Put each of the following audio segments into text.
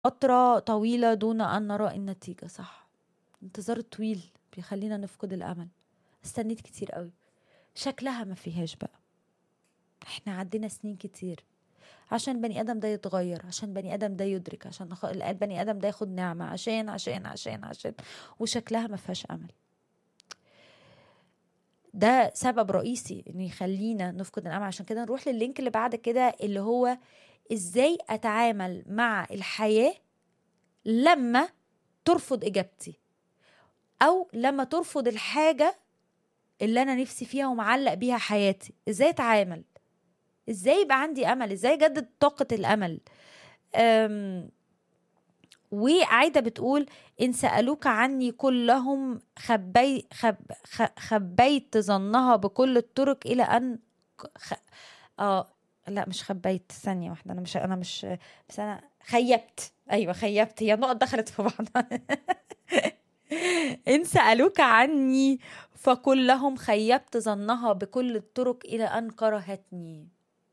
فترة طويلة دون أن نرى النتيجة صح الانتظار الطويل بيخلينا نفقد الأمل استنيت كتير قوي شكلها ما فيهاش بقى احنا عدينا سنين كتير عشان البني ادم ده يتغير عشان البني ادم ده يدرك عشان نخ- البني ادم ده ياخد نعمه عشان عشان عشان عشان وشكلها ما فيهاش امل ده سبب رئيسي انه يخلينا نفقد الامل عشان كده نروح لللينك اللي بعد كده اللي هو ازاي اتعامل مع الحياه لما ترفض اجابتي او لما ترفض الحاجه اللي انا نفسي فيها ومعلق بيها حياتي ازاي اتعامل ازاي يبقى عندي امل ازاي اجدد طاقه الامل أم وعايده بتقول ان سالوك عني كلهم خبي خب خ- خبيت ظنها بكل الطرق الى ان خ... اه لا مش خبيت ثانيه واحده انا مش انا مش بس انا خيبت ايوه خيبت هي النقط دخلت في بعض ان سالوك عني فقل لهم خيبت ظنها بكل الطرق الى ان كرهتني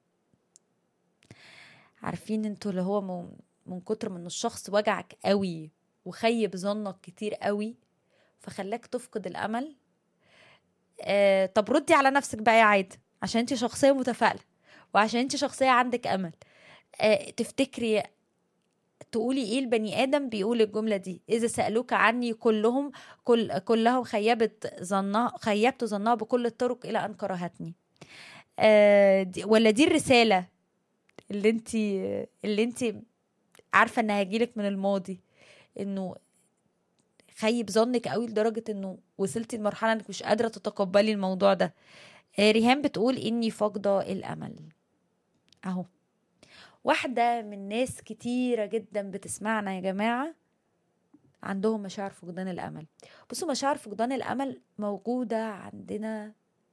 عارفين انتوا اللي هو من, من كتر من الشخص وجعك قوي وخيب ظنك كتير قوي فخلاك تفقد الامل آه طب ردي على نفسك بقى يا عايده عشان انت شخصيه متفائله وعشان انت شخصيه عندك امل آه تفتكري تقولي ايه البني ادم بيقول الجمله دي اذا سالوك عني كلهم كل كلهم خيبت ظنها خيبت ظنها بكل الطرق الى ان كرهتني آه دي ولا دي الرساله اللي انت اللي انت عارفه انها هيجيلك من الماضي انه خيب ظنك قوي لدرجه انه وصلتي لمرحله انك مش قادره تتقبلي الموضوع ده آه، ريهام بتقول اني فاقده الامل اهو واحده من ناس كتيره جدا بتسمعنا يا جماعه عندهم مشاعر فقدان الامل بصوا مشاعر فقدان الامل موجوده عندنا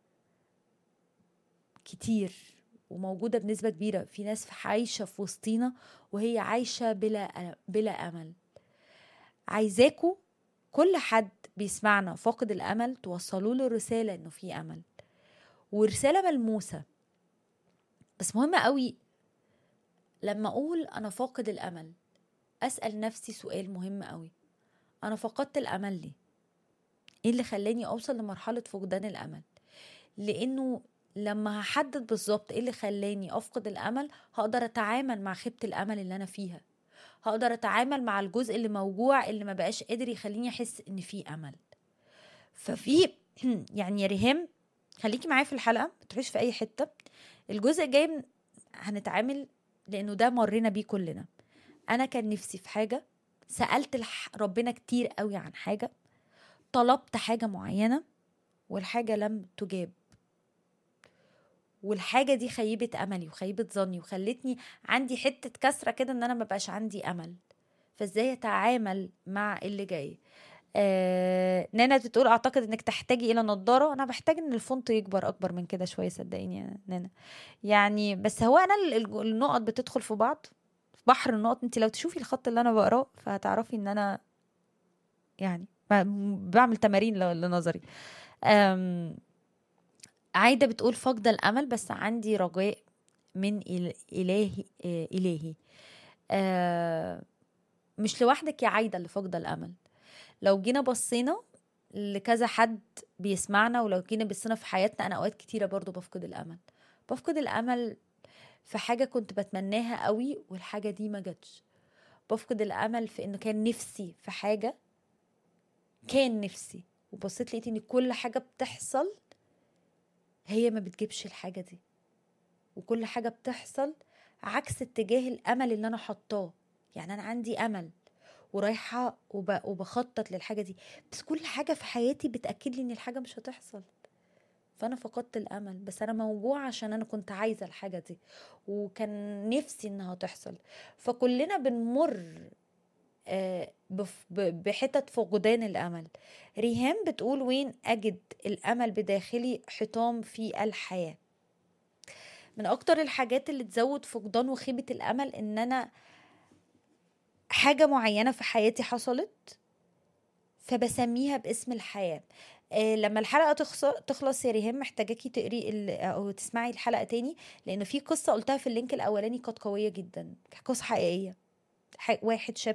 كتير وموجوده بنسبه كبيره في ناس عايشه في وسطينا وهي عايشه بلا بلا امل عايزاكوا كل حد بيسمعنا فاقد الامل توصلوا له رساله انه في امل ورساله ملموسه بس مهمه قوي لما اقول انا فاقد الامل اسال نفسي سؤال مهم قوي انا فقدت الامل ليه ايه اللي خلاني اوصل لمرحله فقدان الامل لانه لما هحدد بالظبط ايه اللي خلاني افقد الامل هقدر اتعامل مع خيبه الامل اللي انا فيها هقدر اتعامل مع الجزء اللي موجوع اللي ما بقاش قادر يخليني احس ان في امل ففي يعني يا ريهام خليكي معايا في الحلقه ما تروحيش في اي حته الجزء الجاي من- هنتعامل لانه ده مرينا بيه كلنا انا كان نفسي في حاجه سالت الح- ربنا كتير قوي عن حاجه طلبت حاجه معينه والحاجه لم تجاب والحاجه دي خيبت املي وخيبت ظني وخلتني عندي حته كسره كده ان انا ما بقاش عندي امل فازاي اتعامل مع اللي جاي آه نانا بتقول اعتقد انك تحتاجي الى نظاره انا بحتاج ان الفونت يكبر اكبر من كده شويه صدقيني يا نانا يعني بس هو انا ال- ال- النقط بتدخل في بعض في بحر النقط انت لو تشوفي الخط اللي انا بقراه فهتعرفي ان انا يعني ب- بعمل تمارين ل- لنظري أم عايدة بتقول فاقدة الأمل بس عندي رجاء من إل- إلهي آه، إلهي آه، مش لوحدك يا عايدة اللي فاقدة الأمل لو جينا بصينا لكذا حد بيسمعنا ولو جينا بصينا في حياتنا أنا أوقات كتيرة برضو بفقد الأمل بفقد الأمل في حاجة كنت بتمناها قوي والحاجة دي ما جاتش بفقد الأمل في إنه كان نفسي في حاجة كان نفسي وبصيت لقيت إن كل حاجة بتحصل هي ما بتجيبش الحاجة دي وكل حاجة بتحصل عكس اتجاه الأمل اللي أنا حطاه يعني أنا عندي أمل ورايحة وب... وبخطط للحاجة دي بس كل حاجة في حياتي بتأكد لي إن الحاجة مش هتحصل فأنا فقدت الأمل بس أنا موجوعة عشان أنا كنت عايزة الحاجة دي وكان نفسي إنها تحصل فكلنا بنمر آه، بف- ب- بحتت فقدان الأمل ريهام بتقول وين أجد الأمل بداخلي حطام في الحياة من أكتر الحاجات اللي تزود فقدان وخيبة الأمل إن أنا حاجة معينة في حياتي حصلت فبسميها باسم الحياة آه لما الحلقة تخص- تخلص يا ريهام محتاجاكي تقري ال- أو تسمعي الحلقة تاني لأن في قصة قلتها في اللينك الأولاني كانت قوية جدا قصة حقيقية ح- واحد شاب